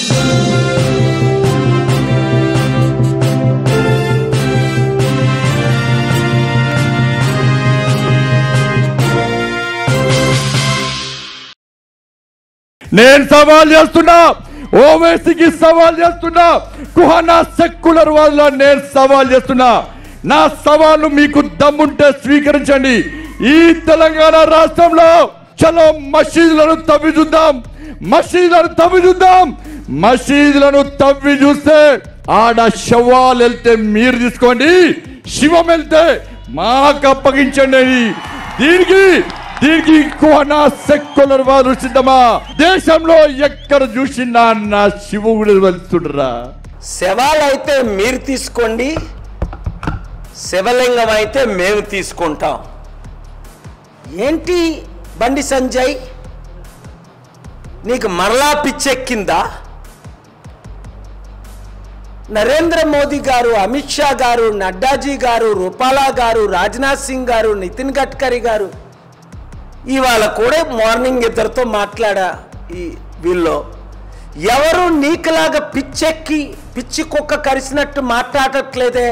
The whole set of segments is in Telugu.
నేను సవాల్ చేస్తున్నా ఓవైసీకి సవాల్ చేస్తున్నా కుహనా సెక్యులర్ వాళ్ళ నేను సవాల్ చేస్తున్నా నా సవాలు మీకు దమ్ముంటే స్వీకరించండి ఈ తెలంగాణ రాష్ట్రంలో చలో మసీదులను తవ్వి చూద్దాం మసీదులను తవ్వి చూద్దాం మసీదులను తవ్వి చూస్తే ఆడ శవాలు వెళ్తే మీరు తీసుకోండి శివం వెళ్తే మాకు అప్పగించండి అని. దీనికి దీనికి కోనా సెక్యులర్ వారు సిద్ధమా దేశంలో ఎక్కడ చూసినా నా శివుడు వెళ్తుండ్రా శవాలైతే మీరు తీసుకోండి శివలింగం అయితే మేము తీసుకుంటాం ఏంటి బండి సంజయ్ నీకు మరలా పిచ్చెక్కిందా నరేంద్ర మోదీ గారు అమిత్ షా గారు నడ్డాజీ గారు రూపాలా గారు రాజ్నాథ్ సింగ్ గారు నితిన్ గడ్కరీ గారు ఇవాళ కూడా మార్నింగ్ ఇద్దరితో మాట్లాడా ఈ వీళ్ళు ఎవరు నీకులాగా పిచ్చెక్కి పిచ్చి కుక్క కరిసినట్టు మాట్లాడట్లేదే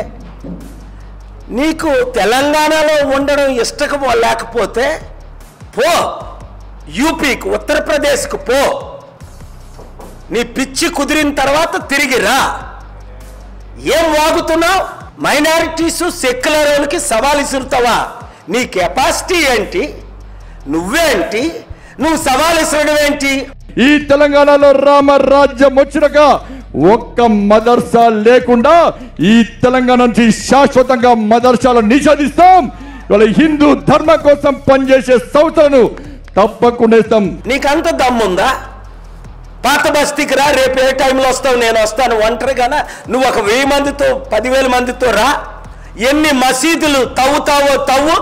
నీకు తెలంగాణలో ఉండడం ఇష్టం లేకపోతే పో యూపీకి ఉత్తరప్రదేశ్కు పో నీ పిచ్చి కుదిరిన తర్వాత తిరిగి రా ఏం వాగుతున్నావు మైనారిటీస్ సెక్యులర్ వాళ్ళకి సవాల్ ఇసురుతావా నీ కెపాసిటీ ఏంటి నువ్వేంటి నువ్వు సవాల్ ఇసరడం ఏంటి ఈ తెలంగాణలో రామ రాజ్యం వచ్చినాక ఒక్క మదర్సా లేకుండా ఈ తెలంగాణ నుంచి శాశ్వతంగా మదర్సాలను నిషేధిస్తాం ఇవాళ హిందూ ధర్మం కోసం పనిచేసే సంస్థలను తప్పకుండా ఇస్తాం నీకంత దమ్ముందా పాత బస్తీకి రా రేపు ఏ టైంలో వస్తావు నేను వస్తాను ఒంటరిగానా నువ్వు ఒక వెయ్యి మందితో పదివేల మందితో రా ఎన్ని మసీదులు తవ్వుతావో తవ్వు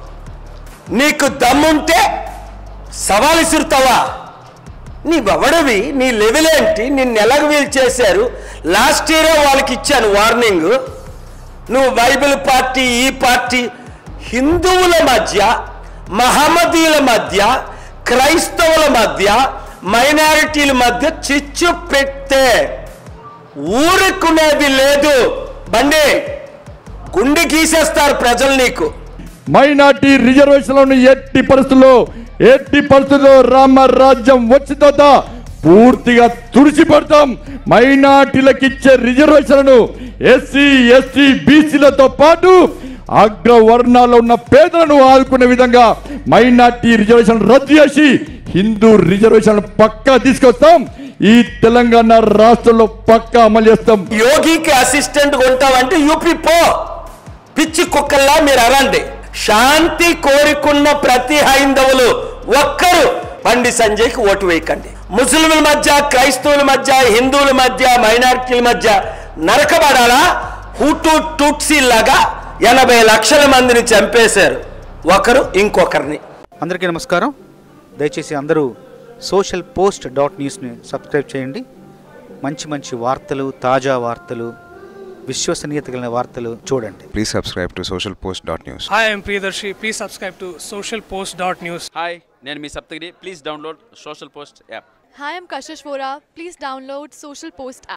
నీకు దమ్ముంటే సవాల్ ఇసురుతావా నీ బవడవి నీ లెవెల్ ఏంటి నిన్ను ఎలాగ వీలు చేశారు లాస్ట్ ఇయరే వాళ్ళకి ఇచ్చాను వార్నింగ్ నువ్వు బైబిల్ పార్టీ ఈ పార్టీ హిందువుల మధ్య మహమ్మదీయుల మధ్య క్రైస్తవుల మధ్య మైనారిటీల మధ్య చిచ్చు పెడితే ఊరుకునేది లేదు బండి గుండె గీసేస్తారు ప్రజలు నీకు మైనార్టీ రిజర్వేషన్లను ఎట్టి పరిస్థితుల్లో ఎట్టి పరిస్థితుల్లో రామ రాజ్యం వచ్చిన తర్వాత పూర్తిగా తుడిచిపెడతాం మైనార్టీలకు ఇచ్చే రిజర్వేషన్లను ఎస్సీ ఎస్టీ బీసీలతో పాటు అగ్రవర్ణాల్లో ఉన్న పేదలను ఆదుకునే విధంగా మైనార్టీ రిజర్వేషన్ రద్దు చేసి హిందూ రిజర్వేషన్ పక్కా తీసుకొస్తాం ఈ తెలంగాణ రాష్ట్రంలో పక్కా అమలు చేస్తాం యోగికి అసిస్టెంట్ కొంటావంటే యూపీ పో పిచ్చి కుక్కల్లా మీరు అరండి శాంతి కోరుకున్న ప్రతి హైందవులు ఒక్కరు బండి సంజయ్కి ఓటు వేయకండి ముస్లింల మధ్య క్రైస్తవుల మధ్య హిందువుల మధ్య మైనారిటీల మధ్య నరకబడాలా హూటు టూట్సీ లాగా ఎనభై లక్షల మందిని చంపేశారు ఒకరు ఇంకొకరిని అందరికీ నమస్కారం దయచేసి అందరూ సోషల్ పోస్ట్ డాట్ న్యూస్ని సబ్స్క్రైబ్ చేయండి మంచి మంచి వార్తలు తాజా వార్తలు విశ్వసనీయత కలిగిన వార్తలు చూడండి Please subscribe to socialpost.news. Hi, I'm Priyadarshi. Please subscribe to socialpost.news. Hi నేను మీ Saptagiri please download social post app Hi, I'm Kashish Vora. Please download Social Post app.